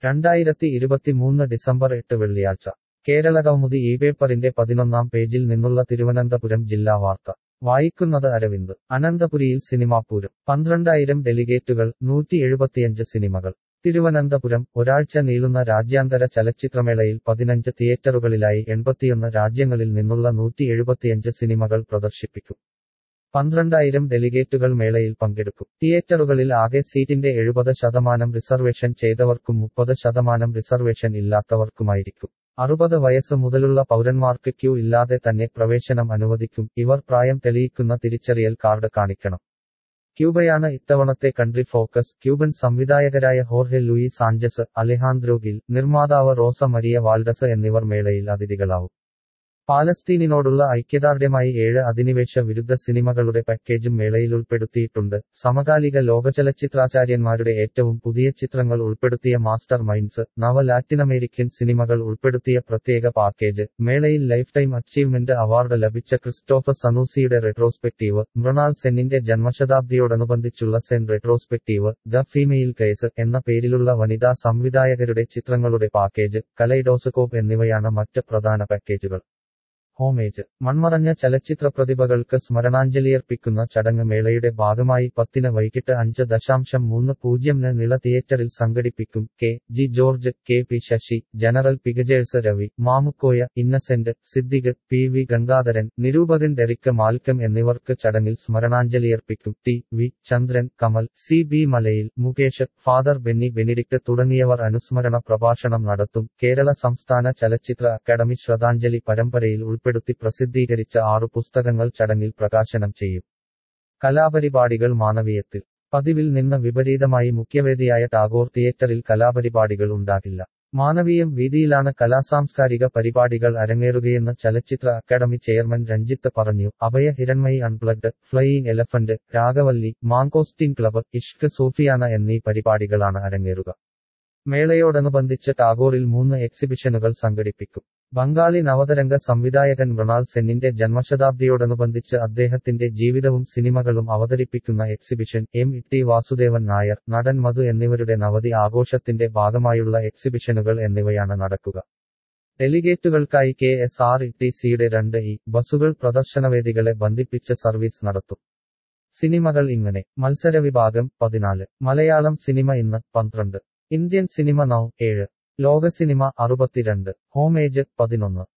രണ്ടായിരത്തി ഇരുപത്തിമൂന്ന് ഡിസംബർ എട്ട് വെള്ളിയാഴ്ച കേരള കൗമുദി ഈ പേപ്പറിന്റെ പതിനൊന്നാം പേജിൽ നിന്നുള്ള തിരുവനന്തപുരം ജില്ലാ വാർത്ത വായിക്കുന്നത് അരവിന്ദ് അനന്തപുരിയിൽ സിനിമാപൂരം പന്ത്രണ്ടായിരം ഡെലിഗേറ്റുകൾ നൂറ്റി എഴുപത്തിയഞ്ച് സിനിമകൾ തിരുവനന്തപുരം ഒരാഴ്ച നീളുന്ന രാജ്യാന്തര ചലച്ചിത്രമേളയിൽ പതിനഞ്ച് തിയേറ്ററുകളിലായി എൺപത്തിയൊന്ന് രാജ്യങ്ങളിൽ നിന്നുള്ള നൂറ്റി എഴുപത്തിയഞ്ച് സിനിമകൾ പ്രദർശിപ്പിക്കും പന്ത്രണ്ടായിരം ഡെലിഗേറ്റുകൾ മേളയിൽ പങ്കെടുക്കും തിയേറ്ററുകളിൽ ആകെ സീറ്റിന്റെ എഴുപത് ശതമാനം റിസർവേഷൻ ചെയ്തവർക്കും മുപ്പത് ശതമാനം റിസർവേഷൻ ഇല്ലാത്തവർക്കുമായിരിക്കും അറുപത് വയസ്സ് മുതലുള്ള പൗരന്മാർക്ക് ക്യൂ ഇല്ലാതെ തന്നെ പ്രവേശനം അനുവദിക്കും ഇവർ പ്രായം തെളിയിക്കുന്ന തിരിച്ചറിയൽ കാർഡ് കാണിക്കണം ക്യൂബയാണ് ഇത്തവണത്തെ കൺട്രി ഫോക്കസ് ക്യൂബൻ സംവിധായകരായ ഹോർഹെ ലൂയി സാഞ്ചസ് അലെഹാന്ദ്രോ ഗിൽ നിർമ്മാതാവ് റോസ മരിയ വാൾഡസ് എന്നിവർ മേളയിൽ അതിഥികളാവും പാലസ്തീനിനോടുള്ള ഐക്യദാർഢ്യമായി ഏഴ് അധിനിവേശ വിരുദ്ധ സിനിമകളുടെ പാക്കേജും മേളയിൽ ഉൾപ്പെടുത്തിയിട്ടുണ്ട് സമകാലിക ലോകചലച്ചിത്രാചാര്യന്മാരുടെ ഏറ്റവും പുതിയ ചിത്രങ്ങൾ ഉൾപ്പെടുത്തിയ മാസ്റ്റർ മൈൻഡ്സ് നവ ലാറ്റിനമേരിക്കൻ സിനിമകൾ ഉൾപ്പെടുത്തിയ പ്രത്യേക പാക്കേജ് മേളയിൽ ലൈഫ് ടൈം അച്ചീവ്മെന്റ് അവാർഡ് ലഭിച്ച ക്രിസ്റ്റോഫർ സനൂസിയുടെ റെട്രോസ്പെക്ടീവ് മൃണാൾ സെന്നിന്റെ ജന്മശതാബ്ദിയോടനുബന്ധിച്ചുള്ള Sen retrospective the female case എന്ന പേരിലുള്ള വനിതാ സംവിധായകരുടെ ചിത്രങ്ങളുടെ പാക്കേജ് കലൈഡോസ്കോപ്പ് എന്നിവയാണ് മറ്റ് പ്രധാന പാക്കേജുകൾ ഹോമേജ് മൺമറഞ്ഞ ചലച്ചിത്ര പ്രതിഭകൾക്ക് സ്മരണാഞ്ജലിയർപ്പിക്കുന്ന ചടങ്ങ് മേളയുടെ ഭാഗമായി പത്തിന് വൈകിട്ട് അഞ്ച് ദശാംശം മൂന്ന് പൂജ്യംന് നിള തിയേറ്ററിൽ സംഘടിപ്പിക്കും K G George K P Sasi general pictures Ravi Mamukkoya Innocent Siddique P V Gangadharan നിരൂപകൻ ഡെറിക്ക് മാൽക്കം എന്നിവർക്ക് ചടങ്ങിൽ സ്മരണാഞ്ജലിയർപ്പിക്കും T V Chandran Kamal C B Malayil Mukesh father Benny ബെനിഡിക്ട് തുടങ്ങിയവർ അനുസ്മരണ പ്രഭാഷണം നടത്തും കേരള സംസ്ഥാന ചലച്ചിത്ര അക്കാദമി ശ്രദ്ധാഞ്ജലി പരമ്പരയിൽ ഉൾപ്പെടുത്തി പ്രസിദ്ധീകരിച്ച ആറു പുസ്തകങ്ങൾ ചടങ്ങിൽ പ്രകാശനം ചെയ്യും കലാപരിപാടികൾ മാനവീയത്തിൽ പതിവിൽ നിന്ന് വിപരീതമായി മുഖ്യവേദിയായ ടാഗോർ തിയേറ്ററിൽ കലാപരിപാടികൾ ഉണ്ടാകില്ല മാനവീയം വീതിയിലാണ് കലാസാംസ്കാരിക പരിപാടികൾ അരങ്ങേറുകയെന്ന് ചലച്ചിത്ര അക്കാദമി ചെയർമാൻ രഞ്ജിത്ത് പറഞ്ഞു Abhaya Hiranmayi unplugged flying elephant Ragavalli mangosteen club Ishq Sufiyana എന്നീ പരിപാടികളാണ് അരങ്ങേറുക മേളയോടനുബന്ധിച്ച് ടാഗോറിൽ മൂന്ന് എക്സിബിഷനുകൾ സംഘടിപ്പിക്കും ബംഗാളി നവതരംഗ സംവിധായകൻ മൃണാൾ സെന്നിന്റെ ജന്മശതാബ്ദിയോടനുബന്ധിച്ച് അദ്ദേഹത്തിന്റെ ജീവിതവും സിനിമകളും അവതരിപ്പിക്കുന്ന exhibition M T Vasudevan Nair നടൻ മധു എന്നിവരുടെ നവതി ആഘോഷത്തിന്റെ ഭാഗമായുള്ള എക്സിബിഷനുകൾ എന്നിവയാണ് നടക്കുക ഡെലിഗേറ്റുകൾക്കായി കെ എസ് ആർ ടി സിയുടെ രണ്ട് ഇ ബസുകൾ പ്രദർശനവേദികളെ ബന്ധിപ്പിച്ച് സർവീസ് നടത്തും സിനിമകൾ ഇങ്ങനെ മത്സര വിഭാഗം പതിനാല് മലയാളം സിനിമ ഇന്ന് പന്ത്രണ്ട് ഇന്ത്യൻ സിനിമ നൗ ഏഴ് ലോക സിനിമ അറുപത്തിരണ്ട് ഹോമേജ് പതിനൊന്ന്